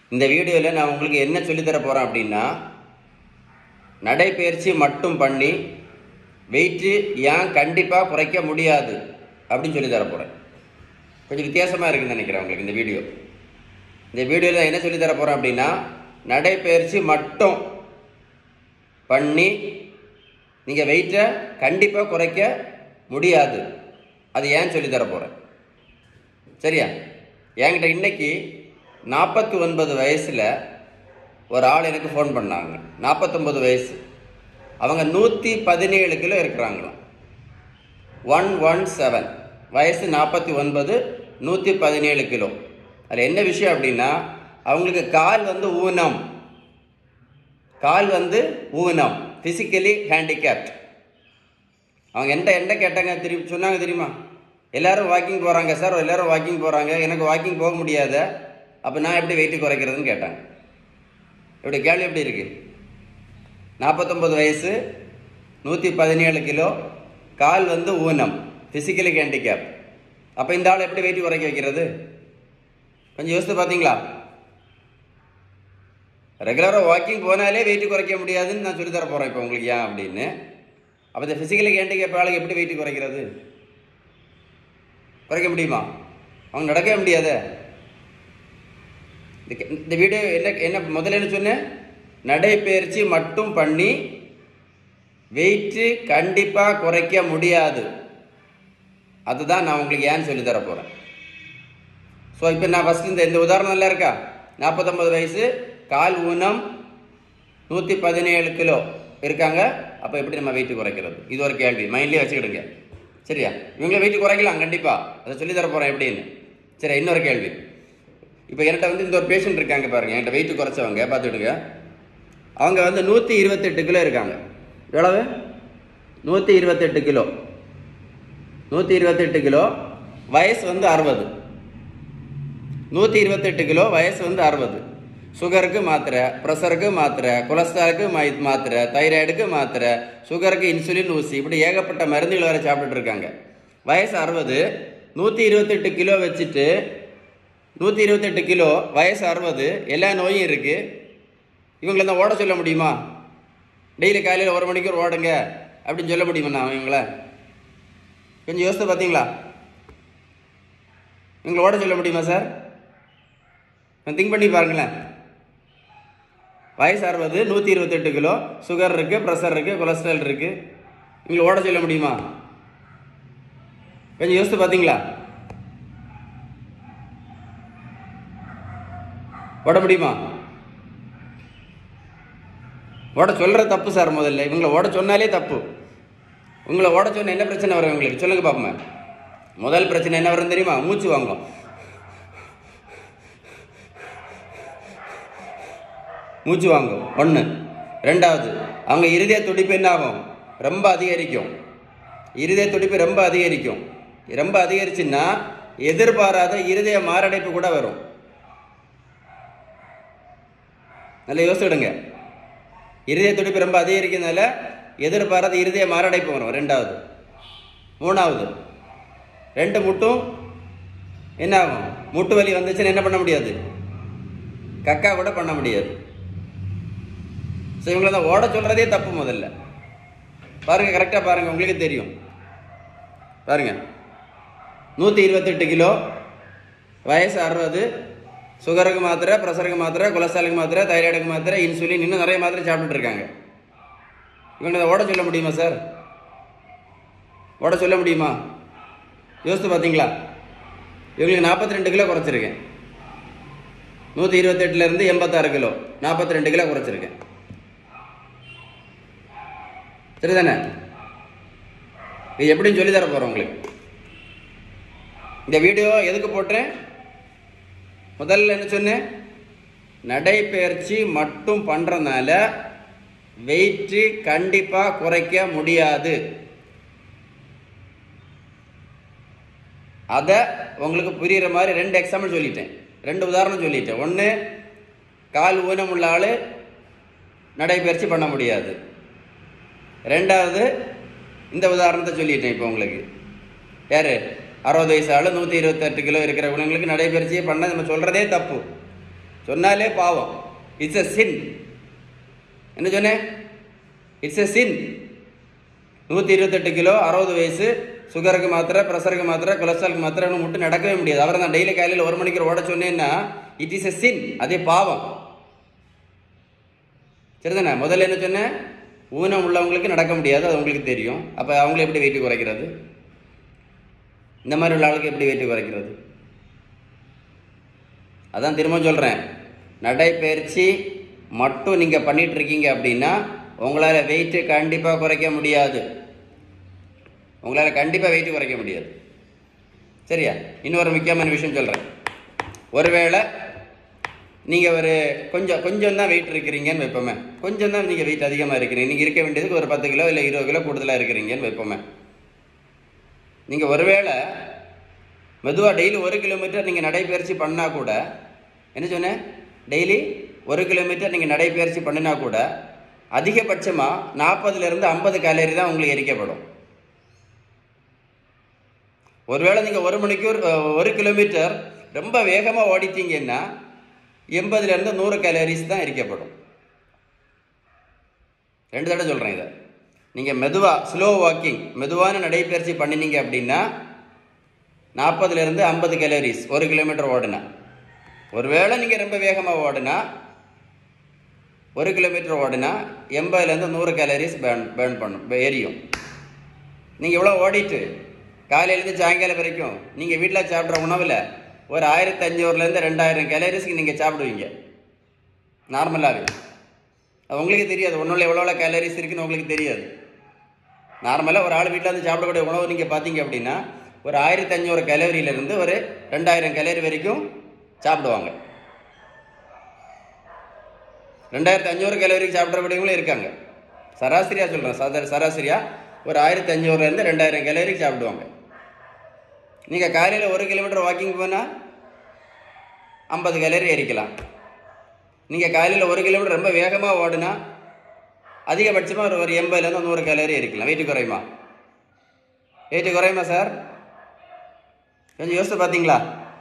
இந்த வீடியோவில் நான் உங்களுக்கு என்ன சொல்லித்தர போகிறேன் அப்படின்னா நடைப்பயிற்சி மட்டும் பண்ணி வெயிட்டு ஏன் கண்டிப்பாக குறைக்க முடியாது அப்படின்னு சொல்லி தர போகிறேன் கொஞ்சம் வித்தியாசமாக இருக்குன்னு நினைக்கிறேன் உங்களுக்கு இந்த வீடியோ இந்த வீடியோவில் நான் என்ன சொல்லி தர போகிறேன் அப்படின்னா நடைப்பயிற்சி மட்டும் பண்ணி நீங்கள் வெயிட்டை கண்டிப்பாக குறைக்க முடியாது அது ஏன் சொல்லி தர போகிறேன் சரியா என்கிட்ட இன்னைக்கு நாற்பத்தி ஒன்பது வயசில் ஒரு ஆள் எனக்கு ஃபோன் பண்ணாங்க நாற்பத்தொம்பது வயசு அவங்க நூற்றி பதினேழு கிலோ இருக்கிறாங்களாம் ஒன் ஒன் செவன் வயசு நாற்பத்தி ஒன்பது நூற்றி பதினேழு கிலோ அதில் என்ன விஷயம் அப்படின்னா அவங்களுக்கு கால் வந்து ஊனம் கால் வந்து ஊனம் ஃபிசிக்கலி ஹேண்டிகேப்ட் அவங்க எந்த என்ன கேட்டாங்க தெரியும் சொன்னாங்க தெரியுமா எல்லாரும் வாக்கிங் போகிறாங்க சார் எல்லாரும் வாக்கிங் போகிறாங்க எனக்கு வாக்கிங் போக முடியாத அப்போ நான் எப்படி வெயிட்டு குறைக்கிறதுன்னு கேட்டாங்க இப்படி கேள்வி எப்படி இருக்கு நாற்பத்தொம்பது வயசு நூற்றி பதினேழு கிலோ கால் வந்து ஊனம் ஃபிசிக்கலி ஹேண்டிகேப் அப்போ இந்த ஆள் எப்படி வெயிட் குறைக்க வைக்கிறது கொஞ்சம் யோசித்து பார்த்தீங்களா ரெகுலராக வாக்கிங் போனாலே வெயிட் குறைக்க முடியாதுன்னு நான் சொல்லித்தர போகிறேன் இப்போ உங்களுக்கு ஏன் அப்படின்னு அப்போ இந்த ஃபிசிக்கலி ஹேண்டிகேப் ஆளுக்கு எப்படி வெயிட் குறைக்கிறது குறைக்க முடியுமா அவங்க நடக்கவே முடியாதே இந்த- இந்த வீடியோ என்ன என்ன முதல்ல என்ன சொன்னேன் நடைப்பயிற்சி மட்டும் பண்ணி வெயிட்டு கண்டிப்பாக குறைக்க முடியாது அதுதான் நான் உங்களுக்கு ஏன்னு சொல்லி தர போகிறேன் ஸோ இப்போ நான் ஃபஸ்ட் இந்த இந்த உதாரணம் எல்லாம் இருக்கா நாற்பத்தொம்பது வயசு கால் ஊனம் நூற்றி பதினேழு கிலோ இருக்காங்க அப்போ எப்படி நம்ம வெயிட் குறைக்கிறது இது ஒரு கேள்வி மைண்ட்லேயே வச்சுக்கிடுங்க சரியா இவங்கள வெயிட் குறைக்கலாம் கண்டிப்பாக அதை சொல்லி தர போகிறேன் எப்படின்னு சரி இன்னொரு கேள்வி இப்போ என்கிட்ட வந்து இந்த ஒரு பேஷண்ட் இருக்காங்க பாருங்க என்கிட்ட வெயிட் குறைச்சவங்க பார்த்துடுங்க அவங்க வந்து நூற்றி இருபத்தெட்டு கிலோ இருக்காங்க எவ்வளவு நூற்றி இருபத்தெட்டு கிலோ நூற்றி இருபத்தெட்டு கிலோ வயசு வந்து அறுபது நூற்றி இருபத்தெட்டு கிலோ வயசு வந்து அறுபது சுகருக்கு மாத்திரை ப்ரெஷருக்கு மாத்திரை கொலஸ்ட்ராலுக்கு மை மாத்திரை தைராய்டுக்கு மாத்திரை சுகருக்கு இன்சுலின் ஊசி இப்படி ஏகப்பட்ட மருந்துகள் வேறு சாப்பிட்டுட்டு இருக்காங்க வயசு அறுபது நூற்றி இருபத்தெட்டு கிலோ வச்சுட்டு நூற்றி இருபத்தெட்டு கிலோ வயசு அறுபது எல்லா நோயும் இருக்குது இவங்களை தான் ஓட சொல்ல முடியுமா டெய்லி காலையில் ஒரு மணிக்கு ஓடுங்க அப்படின்னு சொல்ல முடியுமா நான் இவங்கள கொஞ்சம் யோசித்து பார்த்தீங்களா இவங்களை ஓட சொல்ல முடியுமா சார் திங்க் பண்ணி பாருங்களேன் வயசு அறுபது நூற்றி இருபத்தெட்டு கிலோ சுகர் இருக்குது ப்ரெஷர் இருக்குது கொலஸ்ட்ரால் இருக்குது இவங்களை ஓட சொல்ல முடியுமா கொஞ்சம் யோசித்து பார்த்தீங்களா ஓட முடியுமா ஓட சொல்கிற தப்பு சார் முதல்ல இவங்களை ஓட சொன்னாலே தப்பு உங்களை ஓட சொன்ன என்ன பிரச்சனை வரும் உங்களுக்கு சொல்லுங்க பாப்போமே முதல் பிரச்சனை என்ன வரும் தெரியுமா மூச்சு வாங்கும் மூச்சு வாங்கும் ஒன்று ரெண்டாவது அவங்க இருதய துடிப்பு என்ன ஆகும் ரொம்ப அதிகரிக்கும் இருதய துடிப்பு ரொம்ப அதிகரிக்கும் ரொம்ப அதிகரிச்சுன்னா எதிர்பாராத இருதய மாரடைப்பு கூட வரும் நல்லா யோசிச்சுடுங்க இருதய துடிப்பு ரொம்ப அதிகரிக்கிறதுனால எதிர்பாராத இருதய மாரடைப்பு வரும் ரெண்டாவது மூணாவது ரெண்டு முட்டும் என்ன ஆகும் முட்டு வலி வந்துச்சுன்னா என்ன பண்ண முடியாது கக்கா கூட பண்ண முடியாது ஸோ இவங்களை தான் ஓட சொல்கிறதே தப்பு முதல்ல பாருங்க கரெக்டாக பாருங்க உங்களுக்கு தெரியும் பாருங்க நூற்றி இருபத்தெட்டு கிலோ வயசு அறுபது சுகருக்கு மாத்திரை ப்ரெஷருக்கு மாத்திரை கொலஸ்ட்ராலுக்கு மாத்திரை தைராய்டுக்கு மாத்திரை இன்சுலின் இன்னும் நிறைய மாத்திரை சாப்பிட்டுட்டு இருக்காங்க இவங்க இதை ஓட சொல்ல முடியுமா சார் ஓட சொல்ல முடியுமா யோசித்து பார்த்தீங்களா இவங்களுக்கு நாற்பத்தி ரெண்டு கிலோ குறைச்சிருக்கேன் நூற்றி இருபத்தெட்டுலேருந்து எண்பத்தாறு கிலோ நாற்பத்தி ரெண்டு கிலோ குறைச்சிருக்கேன் சரிதானே இது எப்படின்னு சொல்லி தர போகிறோம் உங்களுக்கு இந்த வீடியோ எதுக்கு போட்டேன் முதல்ல என்ன சொன்னேன் நடைப்பயிற்சி மட்டும் பண்ணுறதுனால வெயிட்டு கண்டிப்பாக குறைக்க முடியாது அதை உங்களுக்கு புரிகிற மாதிரி ரெண்டு எக்ஸாம்பிள் சொல்லிட்டேன் ரெண்டு உதாரணம் சொல்லிட்டேன் ஒன்று கால் ஊனம் உள்ள ஆள் நடைப்பயிற்சி பண்ண முடியாது ரெண்டாவது இந்த உதாரணத்தை சொல்லிட்டேன் இப்போ உங்களுக்கு யார் அறுபது வயசு ஆள் நூற்றி இருபத்தெட்டு கிலோ இருக்கிறவங்களுக்கு நடைபயிற்சியே பண்ண நம்ம சொல்கிறதே தப்பு சொன்னாலே பாவம் இட்ஸ் எ சின் என்ன சொன்னேன் இட்ஸ் எ சின் நூற்றி இருபத்தெட்டு கிலோ அறுபது வயசு சுகருக்கு மாத்திரை ப்ரெஷருக்கு மாத்திரை கொலஸ்ட்ராலுக்கு மாத்திரை இன்னும் மட்டும் நடக்கவே முடியாது அவரை நான் டெய்லி காலையில் ஒரு மணிக்கு ஓட சொன்னேன்னா இட் இஸ் எ சின் அதே பாவம் சரிதானே முதல்ல என்ன சொன்னேன் ஊனம் உள்ளவங்களுக்கு நடக்க முடியாது அது உங்களுக்கு தெரியும் அப்போ அவங்கள எப்படி வெயிட் குறைக்கிறது இந்த மாதிரி உள்ள ஆளுக்கு எப்படி வெயிட் குறைக்கிறது அதான் திரும்ப சொல்கிறேன் நடைப்பயிற்சி மட்டும் நீங்கள் பண்ணிட்டு இருக்கீங்க அப்படின்னா உங்களால் வெயிட்டு கண்டிப்பாக குறைக்க முடியாது உங்களால் கண்டிப்பாக வெயிட் குறைக்க முடியாது சரியா இன்னொரு முக்கியமான விஷயம் சொல்கிறேன் ஒருவேளை நீங்கள் ஒரு கொஞ்சம் கொஞ்சம் தான் வெயிட் இருக்கிறீங்கன்னு வைப்போமே கொஞ்சம் தான் நீங்கள் வெயிட் அதிகமாக இருக்கிறீங்க நீங்கள் இருக்க வேண்டியதுக்கு ஒரு பத்து கிலோ இல்லை இருபது கிலோ கூடுதலாக இருக்கிறீங்கன்னு வைப்போமே நீங்கள் ஒருவேளை மெதுவாக டெய்லி ஒரு கிலோமீட்டர் நீங்கள் நடைப்பயிற்சி பண்ணால் கூட என்ன சொன்னேன் டெய்லி ஒரு கிலோமீட்டர் நீங்கள் நடைப்பயிற்சி பண்ணினா கூட அதிகபட்சமாக நாற்பதுலேருந்து ஐம்பது கேலரி தான் உங்களுக்கு எரிக்கப்படும் ஒருவேளை நீங்கள் ஒரு மணிக்கு ஒரு ஒரு கிலோமீட்டர் ரொம்ப வேகமாக ஓடிட்டீங்கன்னா எண்பதுலேருந்து நூறு கேலரிஸ் தான் எரிக்கப்படும் ரெண்டு தடவை சொல்கிறேன் இதை நீங்கள் மெதுவாக ஸ்லோ வாக்கிங் மெதுவான நடைப்பயிற்சி பண்ணினீங்க அப்படின்னா நாற்பதுலேருந்து ஐம்பது கேலரிஸ் ஒரு கிலோமீட்டர் ஓடுனா ஒருவேளை நீங்கள் ரொம்ப வேகமாக ஓடுனா ஒரு கிலோமீட்டர் ஓடுனா எண்பதுலேருந்து நூறு கேலரிஸ் பேர்ன் பேர்ன் பண்ணும் எரியும் நீங்கள் இவ்வளோ ஓடிட்டு காலையிலேருந்து சாயங்காலம் வரைக்கும் நீங்கள் வீட்டில் சாப்பிட்ற உணவில் ஒரு ஆயிரத்தி அஞ்சூறுலேருந்து ரெண்டாயிரம் கேலரிஸ்க்கு நீங்கள் சாப்பிடுவீங்க நார்மலாகவே அது உங்களுக்கு தெரியாது ஒன்றும் எவ்வளோ எவ்வளோ கேலரிஸ் இருக்குன்னு உங்களுக்கு தெரியாது நார்மலாக ஒரு ஆள் வீட்டில் வந்து சாப்பிடக்கூடிய உணவு நீங்கள் பார்த்தீங்க அப்படின்னா ஒரு ஆயிரத்தி அஞ்சூறு கேலரியிலேருந்து ஒரு ரெண்டாயிரம் கேலரி வரைக்கும் சாப்பிடுவாங்க ரெண்டாயிரத்தி அஞ்சூறு கேலரிக்கு சாப்பிட்றபடியவங்களும் இருக்காங்க சராசரியாக சொல்கிறேன் சாதாரண சராசரியாக ஒரு ஆயிரத்தி அஞ்சூறுலேருந்து ரெண்டாயிரம் கேலரிக்கு சாப்பிடுவாங்க நீங்கள் காலையில் ஒரு கிலோமீட்டர் வாக்கிங் போனால் ஐம்பது கேலரி எரிக்கலாம் நீங்கள் காலையில் ஒரு கிலோமீட்டர் ரொம்ப வேகமாக ஓடுனா அதிகபட்சமாக ஒரு ஒரு எண்பதுலேருந்து நூறு கேலரி எரிக்கலாம் வெயிட்டு குறையுமா வெயிட்டு குறையுமா சார் கொஞ்சம் யோசித்து பார்த்தீங்களா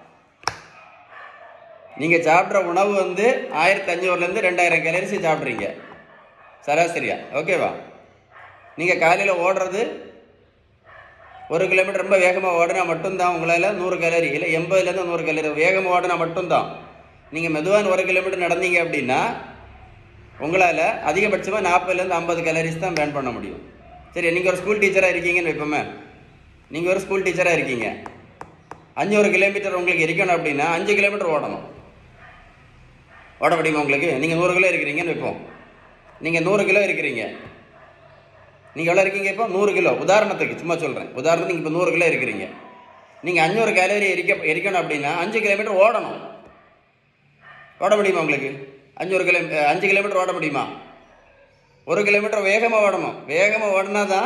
நீங்கள் சாப்பிட்ற உணவு வந்து ஆயிரத்தி அஞ்சூறுலேருந்து ரெண்டாயிரம் கேலரிஸ் சாப்பிட்றீங்க சராசரியா ஓகேவா நீங்கள் காலையில் ஓடுறது ஒரு கிலோமீட்டர் ரொம்ப வேகமாக ஓடினா மட்டும்தான் உங்களால் நூறு கேலரி இல்லை எண்பதுலேருந்து நூறு கேலரி வேகமாக ஓடினா மட்டும்தான் நீங்கள் மெதுவான ஒரு கிலோமீட்டர் நடந்தீங்க அப்படின்னா உங்களால் அதிகபட்சமாக நாற்பதுலேருந்து ஐம்பது கேலரிஸ் தான் பேன் பண்ண முடியும் சரி நீங்கள் ஒரு ஸ்கூல் டீச்சராக இருக்கீங்கன்னு வைப்போமே நீங்கள் ஒரு ஸ்கூல் டீச்சராக இருக்கீங்க அஞ்சூறு கிலோமீட்டர் உங்களுக்கு இருக்கணும் அப்படின்னா அஞ்சு கிலோமீட்டர் ஓடணும் ஓட முடியுமா உங்களுக்கு நீங்கள் நூறு கிலோ இருக்கிறீங்கன்னு வைப்போம் நீங்கள் நூறு கிலோ இருக்கிறீங்க நீங்கள் எவ்வளோ இருக்கீங்க இப்போ நூறு கிலோ உதாரணத்துக்கு சும்மா சொல்கிறேன் உதாரணத்துக்கு நீங்கள் இப்போ நூறு கிலோ இருக்கிறீங்க நீங்கள் அஞ்சூறு கேலரி எரிக்க எரிக்கணும் அப்படின்னா அஞ்சு கிலோமீட்டர் ஓடணும் ஓட முடியுமா உங்களுக்கு அஞ்சூறு கிலோ அஞ்சு கிலோமீட்டர் ஓட முடியுமா ஒரு கிலோமீட்டர் வேகமாக ஓடணும் வேகமாக ஓடினா தான்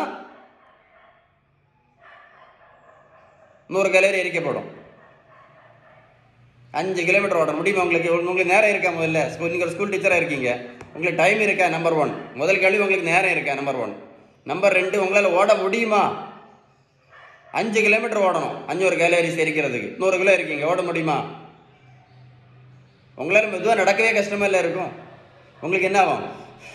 நூறு கேலரி எரிக்கப்படும் அஞ்சு கிலோமீட்டர் ஓட முடியுமா உங்களுக்கு உங்களுக்கு நேரம் இருக்கா முதல்ல ஸ்கூல் நீங்கள் ஸ்கூல் டீச்சராக இருக்கீங்க உங்களுக்கு டைம் இருக்கா நம்பர் ஒன் முதல் கேள்வி உங்களுக்கு நேரம் இருக்கா நம்பர் ஒன் நம்பர் ரெண்டு உங்களால் ஓட முடியுமா அஞ்சு கிலோமீட்டர் ஓடணும் அஞ்சூறு கேலரிஸ் எரிக்கிறதுக்கு நூறு கிலோ இருக்கீங்க ஓட முடியுமா உங்களால் மெதுவாக நடக்கவே கஷ்டமா இல்லை இருக்கும் உங்களுக்கு என்ன ஆகும்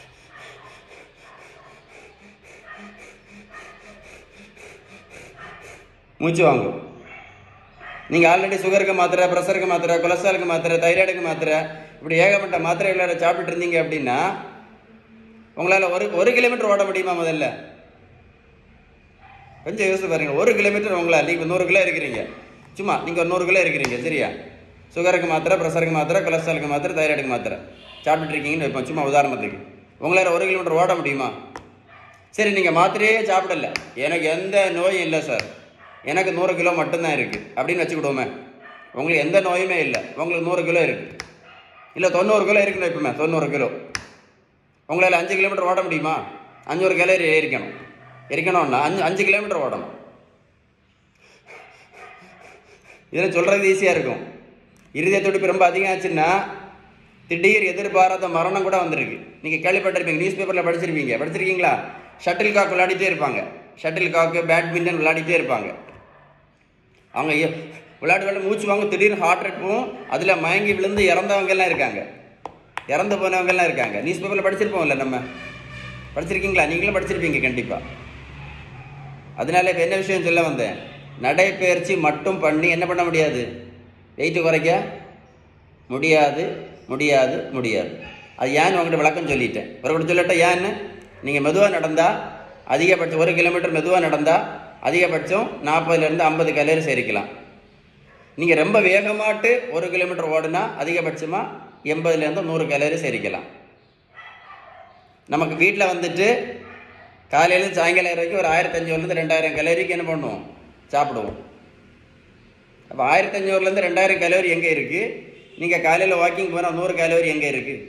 மூச்சு வாங்கும் நீங்கள் ஆல்ரெடி சுகருக்கு மாத்திரை ப்ரெஷருக்கு மாத்திரை கொலஸ்ட்ராலுக்கு மாத்திரை தைராய்டுக்கு மாத்திரை இப்படி ஏகப்பட்ட மாத்திரைகளை சாப்பிட்டுட்டு இருந்தீங்க அப்படின்னா உங்களால் ஒரு ஒரு கிலோமீட்டர் ஓட முடியுமா முதல்ல கொஞ்சம் யோசிச்சு பாருங்க ஒரு கிலோமீட்டர் உங்களால் நீங்கள் நூறு கிலோ இருக்கிறீங்க சும்மா நீங்கள் ஒரு நூறு கிலோ இருக்கிறீங்க சரியா சுகருக்கு மாத்திரை ப்ரெஷருக்கு மாத்திரை கொலஸ்ட்ராலுக்கு மாத்திரை தைராய்டுக்கு மாத்திரை சாப்பிட்டுட்டு இருக்கீங்கன்னு வைப்போம் சும்மா உதாரணத்துக்கு உங்களால் ஒரு கிலோமீட்டர் ஓட முடியுமா சரி நீங்கள் மாத்திரையே சாப்பிடல எனக்கு எந்த நோயும் இல்லை சார் எனக்கு நூறு கிலோ மட்டும்தான் இருக்குது அப்படின்னு வச்சுக்கிடுவோமே உங்களுக்கு எந்த நோயுமே இல்லை உங்களுக்கு நூறு கிலோ இருக்குது இல்லை தொண்ணூறு கிலோ இருக்குன்னு வைப்போமே தொண்ணூறு கிலோ உங்களால் அஞ்சு கிலோமீட்டர் ஓட முடியுமா அஞ்சூறு கேலரி எரிக்கணும் எரிக்கணும்னா அஞ்சு அஞ்சு கிலோமீட்டர் ஓடணும் இதில் சொல்கிறது ஈஸியாக இருக்கும் இருதய துடிப்பு ரொம்ப அதிகம் ஆச்சுன்னா திடீர் எதிர்பாராத மரணம் கூட வந்திருக்கு நீங்கள் கேள்விப்பட்டிருப்பீங்க நியூஸ் பேப்பரில் படிச்சிருப்பீங்க படிச்சிருக்கீங்களா ஷட்டில் காக் விளையாடிட்டே இருப்பாங்க ஷட்டில் காக்கு பேட்மிண்டன் விளையாடிட்டே இருப்பாங்க அவங்க எ- விளையாட்டு விளையாட்டு மூச்சு வாங்க திடீர்னு ஹார்ட் ரேட் போகும் அதில் மயங்கி விழுந்து இறந்தவங்க எல்லாம் இருக்காங்க இறந்து போனவங்க எல்லாம் இருக்காங்க நியூஸ் பேப்பரில் படிச்சிருப்போம்ல நம்ம படிச்சிருக்கீங்களா நீங்களும் படிச்சிருப்பீங்க கண்டிப்பாக அதனால இப்போ என்ன விஷயம் சொல்ல வந்தேன் நடைப்பயிற்சி மட்டும் பண்ணி என்ன பண்ண முடியாது வெயிட்டு குறைக்க முடியாது முடியாது முடியாது அது ஏன்னு உங்கள்கிட்ட விளக்கம் சொல்லிட்டேன் ஒரு கூட சொல்லட்ட ஏன்னு நீங்கள் மெதுவாக நடந்தால் அதிகபட்சம் ஒரு கிலோமீட்டர் மெதுவாக நடந்தால் அதிகபட்சம் நாற்பதுலேருந்து ஐம்பது கலோரி சேரிக்கலாம் நீங்கள் ரொம்ப வேகமாட்டு ஒரு கிலோமீட்டர் ஓடுனா அதிகபட்சமாக எண்பதுலேருந்து நூறு கலோரி சேரிக்கலாம் நமக்கு வீட்டில் வந்துட்டு காலையிலேருந்து சாயங்காலம் வரைக்கும் ஒரு ஆயிரத்தஞ்சூறுலேருந்து ரெண்டாயிரம் கலோரிக்கு என்ன பண்ணுவோம் சாப்பிடுவோம் அப்போ ஆயிரத்தஞ்சூறுலேருந்து ரெண்டாயிரம் கலோரி எங்கே இருக்குது நீங்கள் காலையில் வாக்கிங் போனால் நூறு கலோரி எங்கே இருக்குது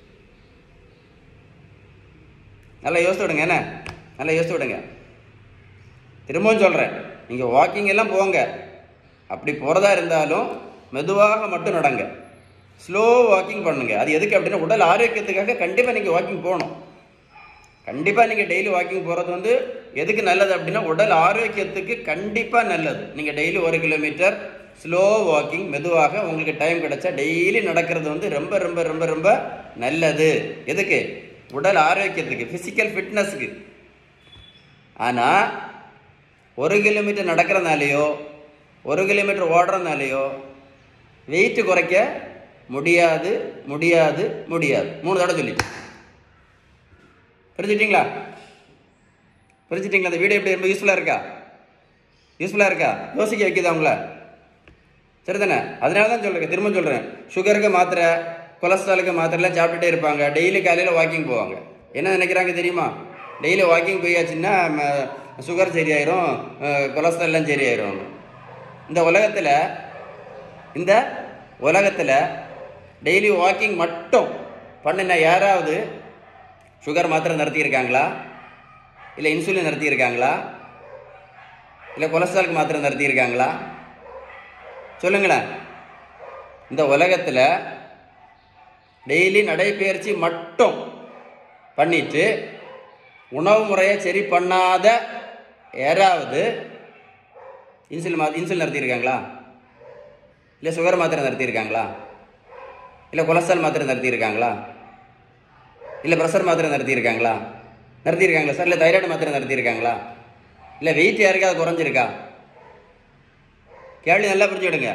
நல்லா யோசித்து விடுங்க என்ன நல்லா யோசித்து விடுங்க திரும்பவும் சொல்கிறேன் நீங்கள் வாக்கிங் எல்லாம் போங்க அப்படி போகிறதா இருந்தாலும் மெதுவாக மட்டும் நடங்க ஸ்லோ வாக்கிங் பண்ணுங்க அது எதுக்கு அப்படின்னா உடல் ஆரோக்கியத்துக்காக கண்டிப்பாக நீங்கள் வாக்கிங் போகணும் கண்டிப்பாக நீங்கள் டெய்லி வாக்கிங் போகிறது வந்து எதுக்கு நல்லது அப்படின்னா உடல் ஆரோக்கியத்துக்கு கண்டிப்பாக நல்லது நீங்கள் டெய்லி ஒரு கிலோமீட்டர் ஸ்லோ வாக்கிங் மெதுவாக உங்களுக்கு டைம் கிடைச்சா டெய்லி நடக்கிறது வந்து ரொம்ப ரொம்ப ரொம்ப ரொம்ப நல்லது எதுக்கு உடல் ஆரோக்கியத்துக்கு ஃபிசிக்கல் ஃபிட்னஸுக்கு ஆனால் ஒரு கிலோமீட்டர் நடக்கிறனாலேயோ ஒரு கிலோமீட்டர் ஓடுறதுனாலையோ வெயிட் குறைக்க முடியாது முடியாது முடியாது மூணு தடவை சொல்லிட்டேன் புரிஞ்சுட்டிங்களா புரிஞ்சுட்டிங்களா அந்த வீடியோ எப்படி ரொம்ப யூஸ்ஃபுல்லாக இருக்கா யூஸ்ஃபுல்லாக இருக்கா யோசிக்க வைக்குதா உங்கள சரிதானே அதனால தான் சொல்கிறேன் திரும்ப சொல்கிறேன் சுகருக்கு மாத்திரை கொலஸ்ட்ராலுக்கு மாத்திரைலாம் சாப்பிட்டுட்டே இருப்பாங்க டெய்லி காலையில் வாக்கிங் போவாங்க என்ன நினைக்கிறாங்க தெரியுமா டெய்லி வாக்கிங் போயாச்சுன்னா சுகர் சரியாயிரும் கொலஸ்ட்ரால்லாம் சரியாயிரும் இந்த உலகத்தில் இந்த உலகத்தில் டெய்லி வாக்கிங் மட்டும் பண்ணின யாராவது சுகர் மாத்திரை நடத்தியிருக்காங்களா இல்லை இன்சுலின் நடத்தியிருக்காங்களா இல்லை கொலஸ்ட்ராலுக்கு மாத்திரை நடத்தியிருக்காங்களா சொல்லுங்களேன் இந்த உலகத்தில் டெய்லி நடைபயிற்சி மட்டும் பண்ணிட்டு உணவு முறையை சரி பண்ணாத யாராவது இன்சுலின் மா இன்சுலின் நடத்தியிருக்காங்களா இல்லை சுகர் மாத்திரை நடத்தியிருக்காங்களா இல்லை கொலஸ்ட்ரால் மாத்திரை நடத்தியிருக்காங்களா இல்லை ப்ரெஷர் மாத்திரை நடத்தியிருக்காங்களா நடத்தியிருக்காங்களா சார் இல்லை தைராய்டு மாத்திரை நடத்தியிருக்காங்களா இல்லை வெயிட் யாருக்காவது குறைஞ்சிருக்கா கேள்வி நல்லா புரிஞ்சுடுங்க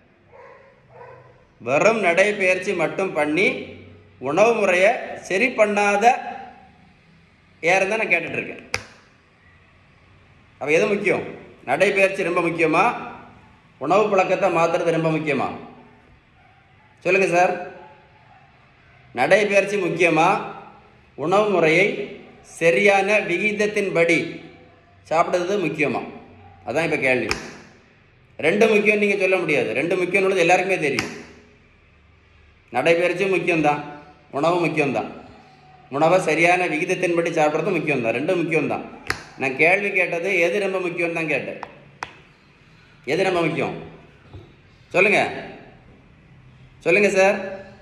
வெறும் நடைபயிற்சி மட்டும் பண்ணி உணவு முறையை சரி பண்ணாத யாரும் தான் நான் கேட்டுட்ருக்கேன் அப்போ எது முக்கியம் நடைபயிற்சி ரொம்ப முக்கியமா உணவு பழக்கத்தை மாற்றுறது ரொம்ப முக்கியமா சொல்லுங்கள் சார் நடைபயிற்சி முக்கியமா உணவு முறையை சரியான விகிதத்தின்படி சாப்பிடுறது முக்கியமா அதான் இப்போ கேள்வி ரெண்டு முக்கியம் நீங்கள் சொல்ல முடியாது ரெண்டு முக்கியம் உள்ளது எல்லாருக்குமே தெரியும் நடைபயிற்சி முக்கியம்தான் உணவு முக்கியம்தான் உணவை சரியான விகிதத்தின்படி சாப்பிட்றது முக்கியம்தான் ரெண்டும் முக்கியம்தான் நான் கேள்வி கேட்டது எது ரொம்ப முக்கியம் தான் கேட்டேன் எது ரொம்ப முக்கியம் சொல்லுங்க சொல்லுங்க சார்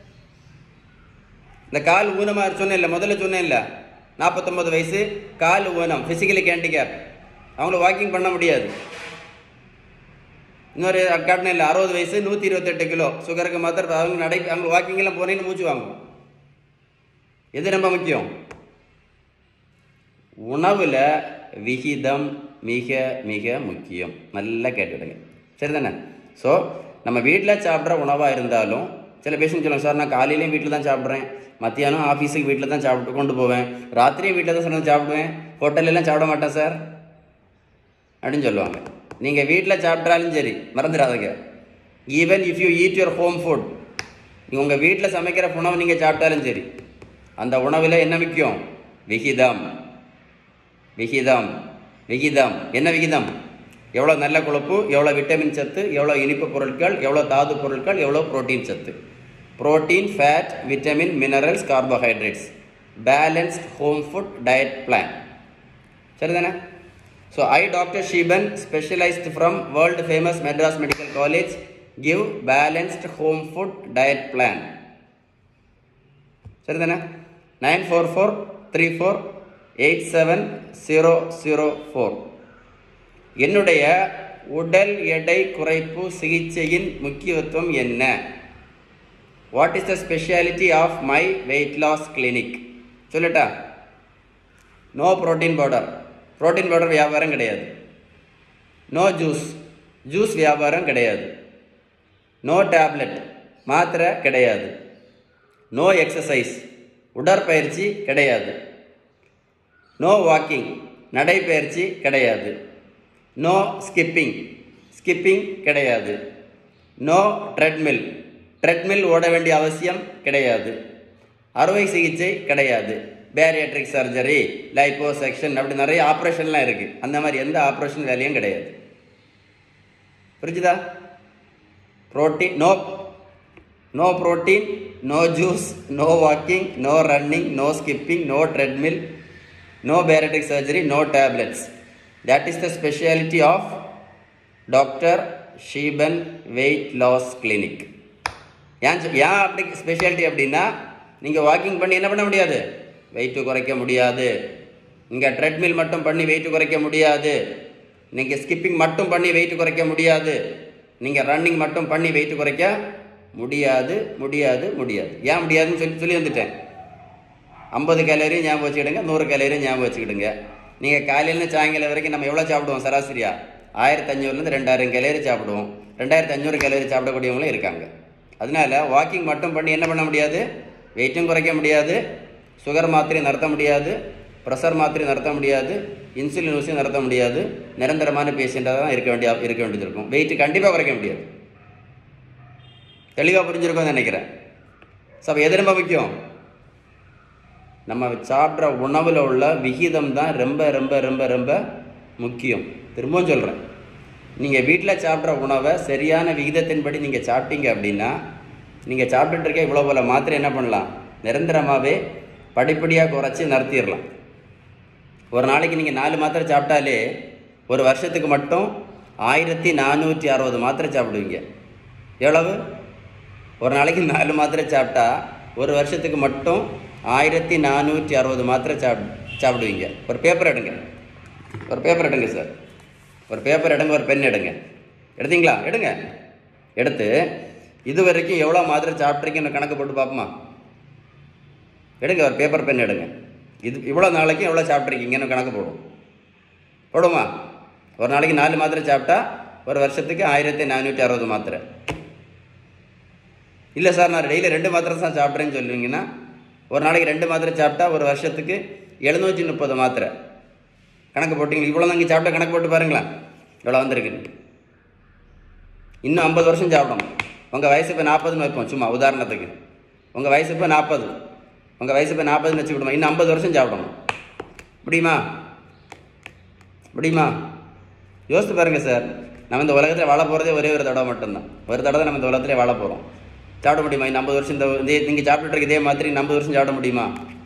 இந்த கால் ஊனமாக சொன்னேன் இல்லை முதல்ல சொன்னேன் இல்லை நாற்பத்தொம்பது வயசு கால் ஊனம் ஃபிசிக்கலி ஹேண்டிகேப் அவங்கள வாக்கிங் பண்ண முடியாது இன்னொரு காட்டின இல்லை அறுபது வயசு நூற்றி இருபத்தெட்டு கிலோ சுகருக்கு மாத்திரம் அவங்க நடை அவங்க வாக்கிங்கெல்லாம் போனேன்னு மூச்சு வாங்கும் எது ரொம்ப முக்கியம் உணவில் விகிதம் மிக மிக முக்கியம் நல்லா கேட்டுடுங்க சரிதானே ஸோ நம்ம வீட்டில் சாப்பிட்ற உணவாக இருந்தாலும் சில பேஷண்ட் சொல்லுவாங்க சார் நான் காலையிலையும் வீட்டில் தான் சாப்பிட்றேன் மத்தியானம் ஆஃபீஸுக்கு வீட்டில் தான் சாப்பிட்டு கொண்டு போவேன் ராத்திரியும் வீட்டில் தான் சார் சாப்பிடுவேன் ஹோட்டல்லாம் சாப்பிட மாட்டேன் சார் அப்படின்னு சொல்லுவாங்க நீங்கள் வீட்டில் சாப்பிட்டாலும் சரி மறந்துடாதீங்க even if you eat your home food உங்கள் வீட்டில் சமைக்கிற உணவு நீங்கள் சாப்பிட்டாலும் சரி அந்த உணவில் என்ன முக்கியம் விகிதம் விகிதம் விகிதம் என்ன விகிதம் எவ்வளோ நல்ல கொழுப்பு எவ்வளோ விட்டமின் சத்து எவ்வளோ இனிப்பு பொருட்கள் எவ்வளோ தாது பொருட்கள் எவ்வளோ புரோட்டீன் சத்து protein fat vitamin minerals carbohydrates balanced home food diet plan சரிதானே so I doctor Sheeban specialised from world famous Madras medical college give balanced home food diet plan சரிதானே nine four four three four eight seven zero zero four என்னுடைய உடல் எடை குறைப்பு சிகிச்சையின் முக்கியத்துவம் என்ன what is the speciality of my weight loss clinic சொல்லட்டா no protein powder protein powder வியாபாரம் கிடையாது நோ ஜூஸ் ஜூஸ் வியாபாரம் கிடையாது நோ டேப்லெட் மாத்திரை கிடையாது நோ எக்ஸசைஸ் உடற்பயிற்சி கிடையாது நோ வாக்கிங் நடைப்பயிற்சி கிடையாது நோ ஸ்கிப்பிங் ஸ்கிப்பிங் கிடையாது நோ ட்ரெட்மில் ட்ரெட்மில் ஓட வேண்டிய அவசியம் கிடையாது அறுவை சிகிச்சை கிடையாது பேரியாட்ரிக் சர்ஜரி லைப்போ செக்ஷன் அப்படி நிறைய ஆப்ரேஷன்லாம் இருக்குது அந்த மாதிரி எந்த ஆப்ரேஷன் வேலையும் கிடையாது புரிஞ்சுதா protein no no protein no juice no walking no running no skipping no treadmill no bariatric surgery no tablets that is the speciality of doctor Sheeban weight loss clinic ஏன் சொ- ஏன் அப்படி ஸ்பெஷாலிட்டி அப்படின்னா நீங்கள் வாக்கிங் பண்ணி என்ன பண்ண முடியாது வெயிட்டு குறைக்க முடியாது நீங்கள் ட்ரெட்மில் மட்டும் பண்ணி வெயிட்டு குறைக்க முடியாது நீங்கள் ஸ்கிப்பிங் மட்டும் பண்ணி வெயிட்டு குறைக்க முடியாது நீங்கள் ரன்னிங் மட்டும் பண்ணி வெயிட்டு குறைக்க முடியாது முடியாது முடியாது ஏன் முடியாதுன்னு சொல்லி சொல்லி வந்துட்டேன் ஐம்பது கேலரியும் ஞாபகம் வச்சுக்கிடுங்க நூறு கேலரியும் ஞாபகம் வச்சுக்கிடுங்க நீங்கள் காலையிலேருந்து சாயங்காலம் வரைக்கும் நம்ம எவ்வளோ சாப்பிடுவோம் சராசரியா ஆயிரத்தி அஞ்சூறுலேருந்து ரெண்டாயிரம் கேலரி சாப்பிடுவோம் ரெண்டாயிரத்தி அஞ்சூறு கேலரி சாப்பிடக்கூடியவங்களும் இருக்காங்க அதனால வாக்கிங் மட்டும் பண்ணி என்ன பண்ண முடியாது வெயிட்டும் குறைக்க முடியாது சுகர் மாத்திரை நிறுத்த முடியாது ப்ரெஷர் மாத்திரை நிறுத்த முடியாது இன்சுலின் ஊசியும் நிறுத்த முடியாது நிரந்தரமான பேஷண்ட்டாக தான் இருக்க வேண்டிய இருக்க வேண்டியது இருக்கும் வெயிட் கண்டிப்பாக குறைக்க முடியாது தெளிவாக புரிஞ்சிருக்கும்னு நினைக்கிறேன் ஸோ அப்போ எது ரொம்ப முக்கியம் நம்ம சாப்பிட்ற உணவில் உள்ள விகிதம் தான் ரொம்ப ரொம்ப ரொம்ப ரொம்ப முக்கியம் திரும்பவும் சொல்கிறேன் நீங்கள் வீட்டில் சாப்பிட்ற உணவை சரியான விகிதத்தின்படி நீங்கள் சாப்பிட்டீங்க அப்படின்னா நீங்கள் சாப்பிட்டுட்டு இருக்க இவ்வளோ போல மாத்திரை என்ன பண்ணலாம் நிரந்தரமாகவே படிப்படியாக குறைச்சி நிறுத்திடலாம் ஒரு நாளைக்கு நீங்கள் நாலு மாத்திரை சாப்பிட்டாலே ஒரு வருஷத்துக்கு மட்டும் ஆயிரத்தி நானூற்றி அறுபது மாத்திரை சாப்பிடுவீங்க எவ்வளவு ஒரு நாளைக்கு நாலு மாத்திரை சாப்பிட்டா ஒரு வருஷத்துக்கு மட்டும் ஆயிரத்தி நானூற்றி அறுபது மாத்திரை சாப் சாப்பிடுவீங்க ஒரு பேப்பர் எடுங்க ஒரு பேப்பர் எடுங்க சார் ஒரு பேப்பர் எடுங்க ஒரு பென் எடுங்க எடுத்தீங்களா எடுங்க எடுத்து இது வரைக்கும் எவ்வளோ மாத்திரை சாப்பிட்ருக்கீங்கன்னு கணக்கு போட்டு பார்ப்போமா எடுங்க ஒரு பேப்பர் பென் எடுங்க இது இவ்வளோ நாளைக்கு எவ்வளோ சாப்பிட்ருக்கீங்கன்னு கணக்கு போடும் போடுமா ஒரு நாளைக்கு நாலு மாத்திரை சாப்பிட்டா ஒரு வருஷத்துக்கு ஆயிரத்தி நானூற்றி அறுபது மாத்திரை இல்லை சார் நான் டெய்லி ரெண்டு மாத்திரை தான் சாப்பிட்றேன்னு சொல்லுவீங்கன்னா ஒரு நாளைக்கு ரெண்டு மாத்திரை சாப்பிட்டா ஒரு வருஷத்துக்கு எழுநூற்றி முப்பது மாத்திரை கணக்கு போட்டிங்க இவ்வளோ தான் சாப்பிட்டா கணக்கு போட்டு பாருங்களேன் இவ்வளோ வந்திருக்கு இன்னும் ஐம்பது வருஷம் சாப்பிடணும் உங்கள் வயசு இப்போ நாற்பதுன்னு வைப்போம் சும்மா உதாரணத்துக்கு உங்கள் வயசு இப்போ நாற்பது உங்கள் வயசு இப்போ நாற்பதுன்னு வச்சுக்கிடுமா இன்னும் ஐம்பது வருஷம் சாப்பிடணும் முடியுமா முடியுமா யோசித்து பாருங்கள் சார் நம்ம இந்த உலகத்தில் வாழ போகிறதே ஒரே ஒரு தடவை மட்டும்தான் ஒரு தடவை நம்ம இந்த உலகத்திலே வாழ போகிறோம் சாப்பிட முடியுமா இந்த ஐம்பது வருஷம் இந்த இதே நீங்கள் சாப்பிட்டுட்டு இருக்க இதே மாதிரி இந்த ஐம்பது வருஷம் சாப்பிட முடியுமா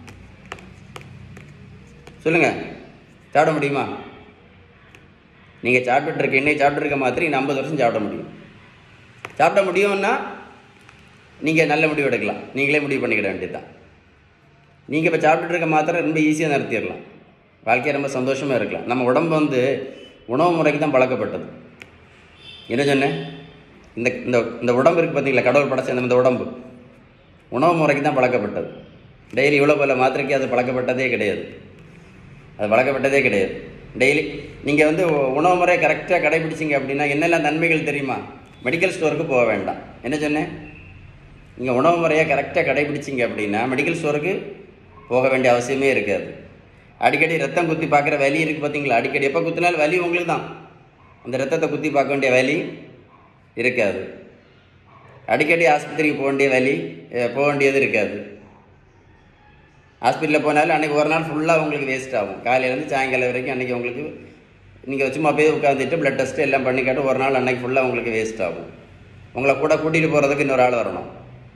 சொல்லுங்கள் சாப்பிட முடியுமா நீங்கள் சாப்பிட்டுட்டு இருக்க இன்னைக்கு சாப்பிட்டு இருக்க மாதிரி இந்த ஐம்பது வருஷம் சாப்பிட முடியும் சாப்பிட முடியும்னா நீங்கள் நல்ல முடிவு எடுக்கலாம் நீங்களே முடிவு பண்ணிக்கிட வேண்டியதுதான் நீங்கள் இப்போ சாப்பிட்டுட்டு இருக்க மாத்திரை ரொம்ப ஈஸியாக நிறுத்திடலாம் வாழ்க்கையை ரொம்ப சந்தோஷமாக இருக்கலாம் நம்ம உடம்பு வந்து உணவு முறைக்கு தான் பழக்கப்பட்டது என்ன சொன்னேன் இந்த இந்த இந்த உடம்பு இருக்குது பார்த்தீங்களா கடவுள் படைச்ச இந்த இந்த உடம்பு உணவு முறைக்கு தான் பழக்கப்பட்டது டெய்லி இவ்வளோ போல மாத்திரைக்கு அது பழக்கப்பட்டதே கிடையாது அது பழக்கப்பட்டதே கிடையாது டெய்லி நீங்கள் வந்து உ- உணவு முறையை கரெக்டாக கடைபிடிச்சிங்க அப்படின்னா என்னெல்லாம் நன்மைகள் தெரியுமா மெடிக்கல் ஸ்டோருக்கு போக வேண்டாம் என்ன சொன்னேன் நீங்கள் உணவு முறையை கரெக்டாக கடைபிடிச்சிங்க அப்படின்னா மெடிக்கல் ஸ்டோருக்கு போக வேண்டிய அவசியமே இருக்காது அடிக்கடி ரத்தம் குத்தி பார்க்குற வலி இருக்குது பார்த்தீங்களா அடிக்கடி எப்போ குத்தினாலும் வலி உங்களுக்கு தான் அந்த ரத்தத்தை குத்தி பார்க்க வேண்டிய வலி இருக்காது அடிக்கடி ஆஸ்பத்திரிக்கு போக வேண்டிய வலி அஹ், போக வேண்டியது இருக்காது ஹாஸ்பிட்டலில் போனாலும் அன்றைக்கி ஒரு நாள் ஃபுல்லாக உங்களுக்கு வேஸ்ட் ஆகும் காலையிலேருந்து சாயங்காலம் வரைக்கும் அன்றைக்கி உங்களுக்கு நீங்கள் சும்மா போய் உட்காந்துட்டு ப்ளட் டெஸ்ட் எல்லாம் பண்ணி காட்டு ஒரு நாள் அன்னைக்கு ஃபுல்லாக உங்களுக்கு வேஸ்ட் ஆகும் உங்களை கூட கூட்டிகிட்டு போகிறதுக்கு இன்னொரு ஆள் வரணும்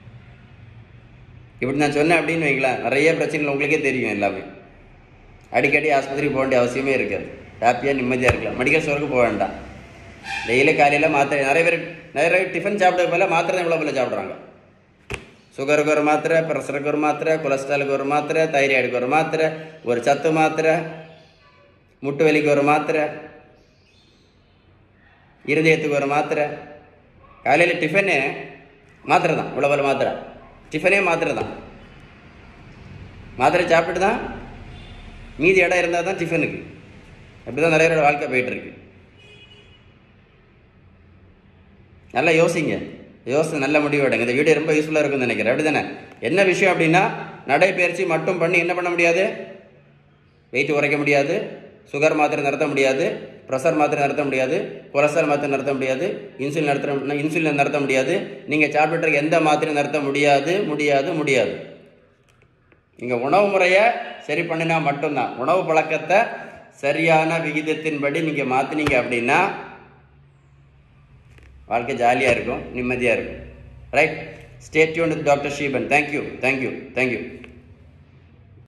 இப்படி நான் சொன்னேன் அப்படின்னு வைங்களேன் நிறைய பிரச்சனைகள் உங்களுக்கே தெரியும் எல்லாமே அடிக்கடி ஆஸ்பத்திரிக்கு போக வேண்டிய அவசியமே இருக்காது ஹாப்பியாக நிம்மதியாக இருக்கலாம் மெடிக்கல் ஸ்டோருக்கு போக வேண்டாம் டெய்லி காலையில் மாத்திரை நிறைய பேர் நிறைய பேர் டிஃபன் சாப்பிட போல மாத்திரை தான் இவ்வளோ போல சாப்பிட்றாங்க சுகருக்கு ஒரு மாத்திரை ப்ரெஷருக்கு ஒரு மாத்திரை கொலஸ்ட்ராலுக்கு ஒரு மாத்திரை தைராய்டுக்கு ஒரு மாத்திரை ஒரு சத்து மாத்திரை முட்டு வலிக்கு ஒரு மாத்திரை இருதயத்துக்கு ஒரு மாத்திரை காலையில் டிஃபனே மாத்திரை தான் இவ்வளோ மாத்திரை டிஃபனே மாத்திரை தான் மாத்திரை சாப்பிட்டு தான் மீதி இடம் இருந்தால் தான் டிஃபனுக்கு அப்படி தான் நிறைய பேரோட வாழ்க்கை போயிட்டுருக்கு நல்லா யோசிங்க யோசிச்சு நல்ல முடிவு எடுங்க இந்த வீடியோ ரொம்ப யூஸ்ஃபுல்லாக இருக்கும்னு நினைக்கிறேன் அப்படி தானே என்ன விஷயம் அப்படின்னா நடைப்பயிற்சி மட்டும் பண்ணி என்ன பண்ண முடியாது வெயிட் குறைக்க முடியாது சுகர் மாத்திரை நிறுத்த முடியாது ப்ரெஷர் மாத்திரை நிறுத்த முடியாது கொலஸ்ட்ரால் மாத்திரை நிறுத்த முடியாது இன்சுலின் நிறுத்த இன்சுலின் நிறுத்த முடியாது நீங்கள் சாப்பிட்டு இருக்க எந்த மாத்திரையும் நிறுத்த முடியாது முடியாது முடியாது நீங்கள் உணவு முறையை சரி பண்ணினா மட்டும்தான் உணவு பழக்கத்தை சரியான விகிதத்தின்படி நீங்கள் மாற்றினீங்க அப்படின்னா வாழ்க்கை ஜாலியாக இருக்கும் நிம்மதியாக இருக்கும் right stay tuned doctor Sheeban thank you thank you thank you